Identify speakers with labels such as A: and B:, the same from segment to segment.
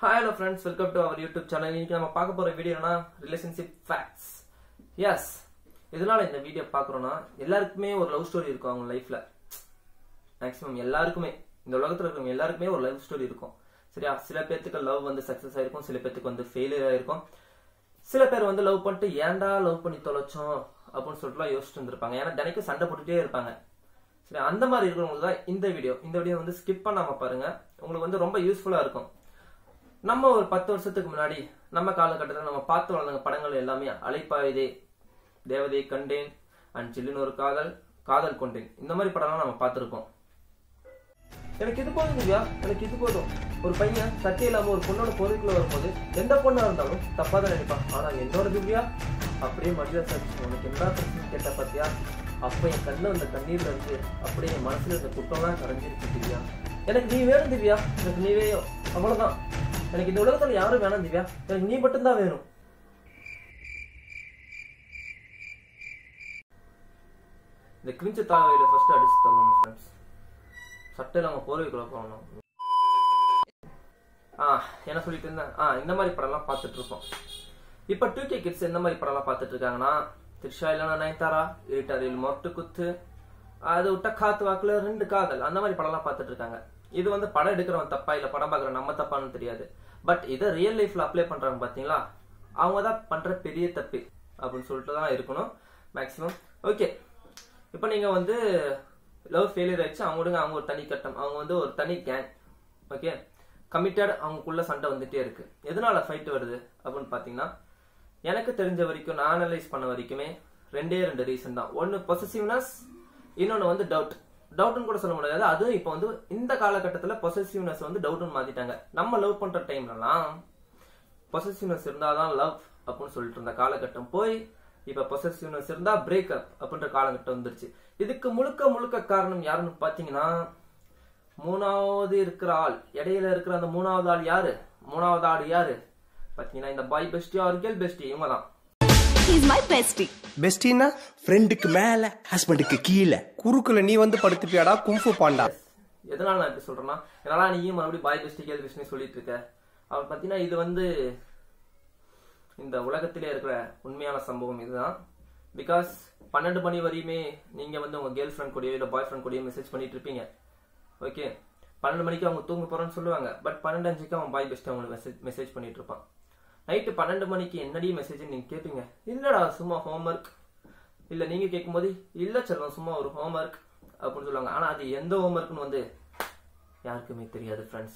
A: Hi hello friends welcome to our YouTube channel இன்னைக்கு நம்ம பார்க்க போற வீடியோனா ரிலேஷன்ஷிப் ஃபேக்ட்ஸ் எஸ் இதனால இந்த வீடியோ பார்க்குறோன்னா எல்லாருக்குமே ஒரு லவ் ஸ்டோரி இருக்கும் அவங்க லைஃப்ல மேக்ஸிமம் எல்லாருக்குமே இந்த உலகத்துல இருக்கிறவங்க எல்லாருக்குமே ஒரு லவ் ஸ்டோரி இருக்கும் சரியா சில பேர்த்துக்கு லவ் வந்து சக்சஸ் ஆயிருக்கும் சில பேர்த்துக்கு வந்து ஃபெயிலியர் ஆயிருக்கும் சில பேர் வந்து லவ் பண்ணிட்டு ஏன்டா லவ் பண்ணி தொலைச்சோம் அப்படின்னு சொல்லிட்டுலாம் யோசிச்சுட்டு இருந்திருப்பாங்க ஏன்னா தினைக்கும் சண்டை போட்டுட்டே இருப்பாங்க சரி அந்த மாதிரி இருக்கிறவங்களுக்கு தான் இந்த வீடியோ இந்த வீடியோ வந்து ஸ்கிப் பண்ணாம பாருங்க உங்களுக்கு வந்து ரொம்ப யூஸ்ஃபுல்லா இருக்கும் நம்ம ஒரு பத்து வருஷத்துக்கு முன்னாடி நம்ம காலகட்டத்தில் நம்ம பார்த்து வளர்ந்த படங்கள் எல்லாமே அலைப்பாயுதே தேவதையை கண்டேன் அண்ட் சில்லுன்னு ஒரு காதல் காதல் கொண்டேன் இந்த மாதிரி படம்லாம் நம்ம பார்த்துருக்கோம் எனக்கு இது போதும் திவ்யா எனக்கு இது போதும் ஒரு பையன் சட்டை இல்லாம ஒரு பொண்ணோட பொருட்குள்ள வரும்போது எந்த பொண்ணா இருந்தாலும் தப்பா தான் நினைப்பான் ஆனா என்னோட திவ்யா அப்படியே மடியில சாச்சு உனக்கு என்ன பிரச்சனை கேட்ட பாத்தியா அப்ப என் கண்ணுல வந்த கண்ணீர்ல இருந்து அப்படியே என் மனசுல இருந்த குற்றம்லாம் கரைஞ்சிருக்கு திவ்யா எனக்கு நீ வேணும் திவ்யா எனக்கு நீ வேணும் அவ்வளவுதான் எனக்கு இந்த உலகத்துல யாரும் வேணாம் திவ்யா எனக்கு நீ மட்டும்தான் வேணும் இந்த கிரிஞ்ச தாவையில ஃபர்ஸ்ட் அடிச்சு தள்ளணும் ஃப்ரெண்ட்ஸ் சட்டை இல்லாம போர்வைக்குள்ள போகணும் ஆ என்ன சொல்லிட்டு இருந்தேன் ஆ இந்த மாதிரி படம்லாம் பார்த்துட்டு இருக்கோம் இப்போ டூ கே கிட்ஸ் எந்த மாதிரி படம்லாம் பார்த்துட்டு இருக்காங்கன்னா த்ரிஷா இல்லைன்னா நயன்தாரா இருட்டரில் மொட்டு குத்து அது விட்ட காத்து வாக்குல ரெண்டு காதல் அந்த மாதிரி படம்லாம் பார்த்துட்டு இருக்காங்க இது வந்து படம் எடுக்கிறவன் தப்பா இல்ல படம் பார்க்குற நம்ம தப்பான்னு தெரியாது பட் இதை ரியல் லைஃப்ல அப்ளை பண்றாங்க பாத்தீங்களா அவங்க தான் பண்ற பெரிய தப்பு அப்படின்னு சொல்லிட்டு தான் இருக்கணும் மேக்ஸிமம் ஓகே இப்போ நீங்க வந்து லவ் ஃபெயிலியர் ஆயிடுச்சு அவங்க விடுங்க அவங்க ஒரு தனி கட்டம் அவங்க வந்து ஒரு தனி கேங் ஓகே கமிட்டட் அவங்களுக்குள்ள சண்டை வந்துட்டே இருக்கு எதனால ஃபைட் வருது அப்படின்னு பாத்தீங்கன்னா எனக்கு தெரிஞ்ச வரைக்கும் நான் அனலைஸ் பண்ண வரைக்குமே ரெண்டே ரெண்டு ரீசன் தான் ஒன்னு பொசசிவ்னஸ் இன்னொன்னு வந்து டவுட் டவுட்னு கூட சொல்ல முடியாது அதுவும் இப்போ வந்து இந்த காலகட்டத்தில் பொசசிவ்னஸ் வந்து டவுட்னு மாத்திட்டாங்க நம்ம லவ் பண்ற டைம்லலாம் பொசசிவ்னஸ் இருந்தாதான் லவ் அப்படின்னு சொல்லிட்டு இருந்த காலகட்டம் போய் இப்ப பொசசிவ்னஸ் இருந்தா பிரேக்கப் அப்படின்ற காலகட்டம் வந்துருச்சு இதுக்கு முழுக்க முழுக்க காரணம் யாருன்னு பாத்தீங்கன்னா மூணாவது இருக்கிற ஆள் இடையில இருக்கிற அந்த மூணாவது ஆள் யாரு மூணாவது ஆள் யாரு பாத்தீங்கன்னா இந்த boy bestie or girl bestie இவங்க தான்
B: He's my bestie.
C: பெஸ்டின்னா
D: ஃப்ரெண்டுக்கு மேல ஹஸ்பண்டுக்கு கீழே
C: குறுக்குல நீ வந்து படுத்துப்பியாடா கும்ஃபு பாண்டா
A: எதனால நான் இப்படி சொல்றேன்னா என்னால நீயும் மறுபடியும் பாய் பெஸ்டி கேர்ள் பெஸ்ட்னு சொல்லிட்டு இருக்க அவர் பாத்தீங்கன்னா இது வந்து இந்த உலகத்திலே இருக்கிற உண்மையான சம்பவம் இதுதான் பிகாஸ் பன்னெண்டு மணி வரையுமே நீங்க வந்து உங்க கேர்ள் ஃப்ரெண்ட் கூடயோ இல்ல பாய் ஃப்ரெண்ட் கூடயோ மெசேஜ் பண்ணிட்டு இருப்பீங்க ஓகே பன்னெண்டு மணிக்கு அவங்க தூங்க போறேன்னு சொல்லுவாங்க பட் பன்னெண்டு அஞ்சுக்கு அவன் பாய் பெஸ்ட் அவங்களுக்கு மெசேஜ் மெசேஜ் பண்ணிட்டு இருப்பான் நைட்டு பன்னெண்டு மணிக்கு என்னடி மெசேஜ் நீங்க கேட்பீங்க இல்லடா சும்மா ஹோம்ஒர்க் இல்ல நீங்க கேட்கும்போது இல்ல செல்லம் சும்மா ஒரு ஹோம்ஒர்க் அப்படின்னு சொல்லுவாங்க ஆனா அது எந்த ஹோம்ஒர்க்னு வந்து யாருக்குமே தெரியாது friends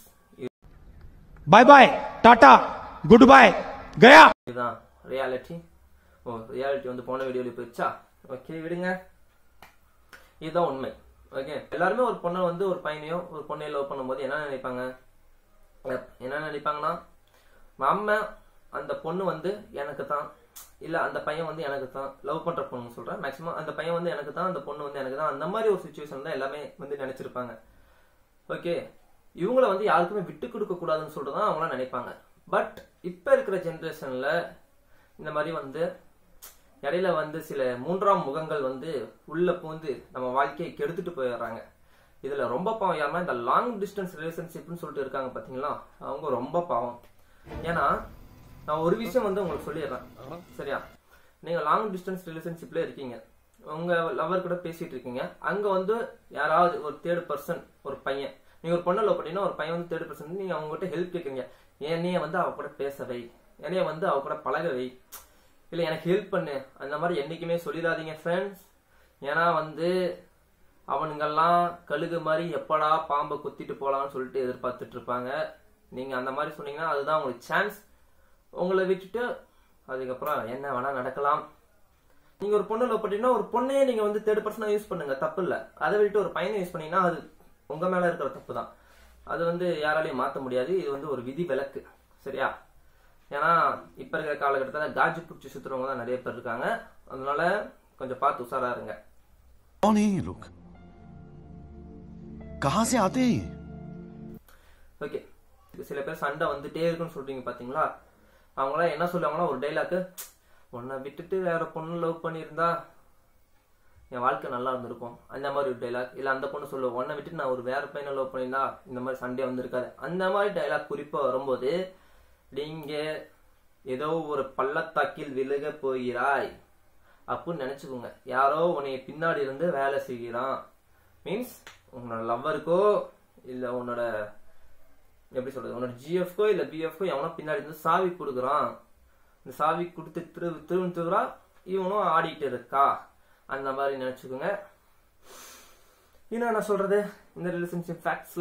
C: bye bye tata goodbye கயா
A: இதுதான் ரியாலிட்டி ஓ ரியாலிட்டி வந்து போன வீடியோல போயிடுச்சா ஓகே விடுங்க இதுதான் உண்மை ஓகே எல்லாருமே ஒரு பொண்ணை வந்து ஒரு பையனையோ ஒரு பொண்ணையோ லவ் பண்ணும்போது என்ன நினைப்பாங்க Yep, என்ன நினைப்பாங்கன்னா நம்ம அந்த பொண்ணு வந்து எனக்கு தான் இல்ல அந்த பையன் வந்து எனக்கு தான் லவ் பண்ற பொண்ணு சொல்றேன் மேக்ஸிமம் அந்த பையன் வந்து எனக்கு தான் அந்த பொண்ணு வந்து எனக்கு தான் அந்த மாதிரி ஒரு சுச்சுவேஷன் தான் எல்லாமே வந்து நினைச்சிருப்பாங்க ஓகே இவங்கள வந்து யாருக்குமே விட்டு கொடுக்க கூடாதுன்னு சொல்லிட்டு தான் அவங்களாம் நினைப்பாங்க பட் இப்ப இருக்கிற ஜென்ரேஷன்ல இந்த மாதிரி வந்து இடையில வந்து சில மூன்றாம் முகங்கள் வந்து உள்ள பூந்து நம்ம வாழ்க்கையை கெடுத்துட்டு போயிடுறாங்க இதுல ரொம்ப பாவம் யாருன்னா இந்த லாங் டிஸ்டன்ஸ் ரிலேஷன்ஷிப்னு சொல்லிட்டு இருக்காங்க பாத்தீங்களா அவங்க ரொம்ப பாவம் ஏன்னா நான் ஒரு விஷயம் வந்து உங்களுக்கு சொல்லிடுறேன் சரியா நீங்க லாங் டிஸ்டன்ஸ் ரிலேஷன்ஷிப்ல இருக்கீங்க உங்க லவர் கூட பேசிட்டு இருக்கீங்க அங்க வந்து யாராவது ஒரு தேர்ட் பர்சன் ஒரு பையன் நீங்க ஒரு பொண்ணை லவ் பண்ணீங்கன்னா ஒரு பையன் வந்து தேர்ட் பர்சன் நீங்க அவங்க கிட்ட ஹெல்ப் கேட்குறீங்க என்னைய வந்து அவ கூட பேச வை என்னைய வந்து அவ கூட பழக வை இல்ல எனக்கு ஹெல்ப் பண்ணு அந்த மாதிரி என்னைக்குமே சொல்லிடாதீங்க ஃப்ரெண்ட்ஸ் ஏன்னா வந்து அவனுங்கெல்லாம் கழுகு மாதிரி எப்படா பாம்பை குத்திட்டு போலாம்னு சொல்லிட்டு எதிர்பார்த்துட்டு இருப்பாங்க நீங்க அந்த மாதிரி சொன்னீங்கன்னா அதுதான் உங்களுக்கு சான்ஸ் உங்களை விட்டுட்டு அதுக்கப்புறம் என்ன வேணா நடக்கலாம் நீங்க ஒரு பொண்ணு லவ் பண்ணீங்கன்னா ஒரு பொண்ணையே நீங்க வந்து தேர்ட் பர்சனா யூஸ் பண்ணுங்க தப்பு இல்ல அதை விட்டு ஒரு பையனை யூஸ் பண்ணீங்கன்னா அது உங்க மேல இருக்கிற தப்பு தான் அது வந்து யாராலையும் மாத்த முடியாது இது வந்து ஒரு விதி விலக்கு சரியா ஏன்னா இப்ப இருக்கிற காலகட்டத்தில் காஜி பிடிச்சி சுத்துறவங்க தான் நிறைய பேர் இருக்காங்க அதனால கொஞ்சம் பார்த்து உஷாரா இருங்க
D: कौन है ये लोग कहां से आते हैं ये
A: ஓகே சில பேர் சண்டை வந்துட்டே இருக்குன்னு சொல்றீங்க பாத்தீங்களா அவங்களாம் என்ன சொல்லுவாங்கன்னா ஒரு டைலாக்கு உன்னை விட்டுட்டு வேற பொண்ணு லவ் பண்ணியிருந்தா என் வாழ்க்கை நல்லா இருந்திருக்கும் அந்த மாதிரி ஒரு டைலாக் இல்ல அந்த பொண்ணு சொல்லுவோம் உன்னை விட்டு நான் ஒரு வேற பையனை லவ் பண்ணியிருந்தா இந்த மாதிரி சண்டே வந்திருக்காது அந்த மாதிரி டைலாக் குறிப்பா வரும்போது நீங்க ஏதோ ஒரு பள்ளத்தாக்கில் விழுக போகிறாய் அப்படின்னு நினைச்சுக்கோங்க யாரோ உன்னைய பின்னாடி இருந்து வேலை செய்கிறான் மீன்ஸ் உன்னோட லவ்வருக்கோ இல்ல உன்னோட எப்படி சொல்றது உன்னோட ஜிஎஃப்கோ இல்ல பிஎஃப்கோ எவனோ பின்னாடி இருந்து சாவி கொடுக்குறான் இந்த சாவி கொடுத்து திரு திருவன் திருவா இவனும் ஆடிட்டு இருக்கா அந்த மாதிரி நினைச்சுக்கோங்க இன்னும் என்ன சொல்றது இந்த ரிலேஷன்ஷிப் ஃபேக்ட்ஸ்ல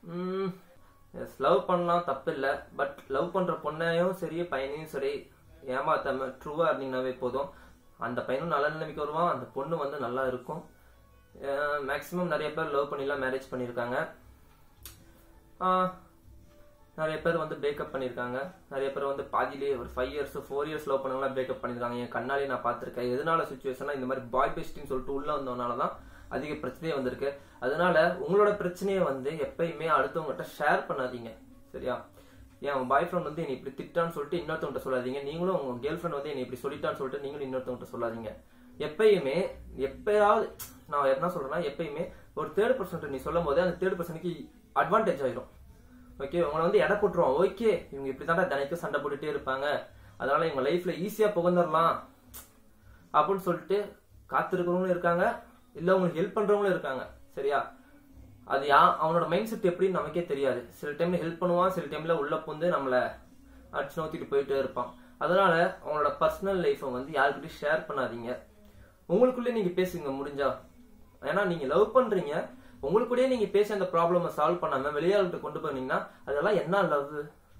A: எஸ் லவ் பண்ணலாம் தப்பு இல்லை பட் லவ் பண்ற பொண்ணையும் சரி பையனையும் சரி ஏமாத்தாம ட்ரூவா இருந்தீங்கன்னாவே போதும் அந்த பையனும் நல்ல நிலைமைக்கு வருவான் அந்த பொண்ணு வந்து நல்லா இருக்கும் மேக்ஸிமம் நிறைய பேர் லவ் பண்ணிலாம் மேரேஜ் பண்ணியிருக்காங்க ஆஹ், நிறைய பேர் வந்து பிரேக்கப் பண்ணியிருக்காங்க நிறைய பேர் வந்து பாதியிலேயே ஒரு five years four years love பண்ணவங்களாம் பிரேக்கப் பண்ணியிருக்காங்க என் கண்ணாலே நான் பார்த்துருக்கேன் எதனால சுச்சுவேஷனா இந்த மாதிரி பாய் பெஸ்ட்னு சொல்லிட்டு உள்ள வந்தவனால தான் அதிக பிரச்சனையே வந்திருக்கு அதனால உங்களோட பிரச்சனையை வந்து எப்பயுமே அடுத்தவங்ககிட்ட ஷேர் பண்ணாதீங்க சரியா ஏன் உன் பாய் ஃப்ரெண்ட் வந்து என்னை இப்படி திட்டான்னு சொல்லிட்டு இன்னொருத்தவங்கிட்ட சொல்லாதீங்க நீங்களும் உங்க கேர்ள் ஃப்ரெண்ட் வந்து என்னை இப்படி சொல்லிட்டான்னு சொல்லிட்டு நீங்களும் இன்னொருத்தவங்கிட்ட சொல்லாதீங்க எப்பயுமே எப்பயாவது நான் என்ன சொல்றேன்னா எப்பயுமே ஒரு தேர்ட் பர்சன்ட் நீ சொல்லும் போது அந்த தேர்ட் பர்சனுக்கு அட்வான்டேஜ் ஆயிரும் ஓகே உங்களை வந்து எடை போட்டுருவோம் ஓகே இவங்க இப்படி தினைக்கும் சண்டை போட்டுட்டே இருப்பாங்க அதனால இவங்க லைஃப்ல ஈஸியா புகந்துடலாம் அப்படின்னு சொல்லிட்டு காத்திருக்கிறவங்களும் இருக்காங்க இல்ல உங்களுக்கு ஹெல்ப் பண்றவங்களும் இருக்காங்க சரியா அது யா அவனோட மைண்ட் செட் எப்படின்னு நமக்கே தெரியாது சில டைம்ல ஹெல்ப் பண்ணுவான் சில டைம்ல உள்ள புந்து நம்மள அடிச்சு நோத்திட்டு போயிட்டே இருப்பான் அதனால அவனோட பர்சனல் லைஃப்பை வந்து யாருக்கிட்டையும் ஷேர் பண்ணாதீங்க உங்களுக்குள்ளே நீங்க பேசுங்க முடிஞ்சா ஏன்னா நீங்க லவ் பண்றீங்க உங்களுக்குள்ளேயே நீங்க பேசி அந்த ப்ராப்ளமை சால்வ் பண்ணாம வெளியாள்கிட்ட கொண்டு போனீங்கன்னா அதெல்லாம் என்ன லவ்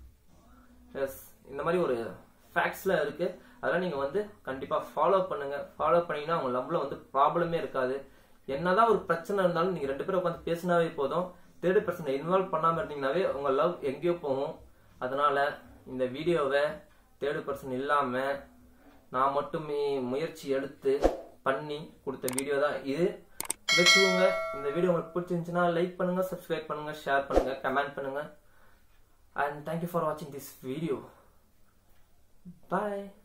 A: எஸ் இந்த மாதிரி ஒரு ஃபேக்ட்ஸ்ல இருக்கு அதெல்லாம் நீங்க வந்து கண்டிப்பா ஃபாலோ பண்ணுங்க ஃபாலோ பண்ணீங்கன்னா உங்க லவ்ல வந்து ப்ராப்ளமே இருக்காது என்னதான் ஒரு பிரச்சனை இருந்தாலும் நீங்க ரெண்டு பேரும் உட்காந்து பேசினாவே போதும் தேர்ட் பர்சனை இன்வால்வ் பண்ணாம இருந்தீங்கன்னாவே உங்க லவ் எங்கேயோ போகும் அதனால இந்த வீடியோவை தேர்ட் பர்சன் இல்லாம நான் மட்டுமே முயற்சி எடுத்து பண்ணி கொடுத்த வீடியோ தான் இது வச்சுக்கோங்க இந்த வீடியோ உங்களுக்கு பிடிச்சிருந்துச்சுன்னா லைக் பண்ணுங்க சப்ஸ்கிரைப் பண்ணுங்க ஷேர் பண்ணுங்க கமெண்ட் பண்ணுங்க and thank you for watching this video bye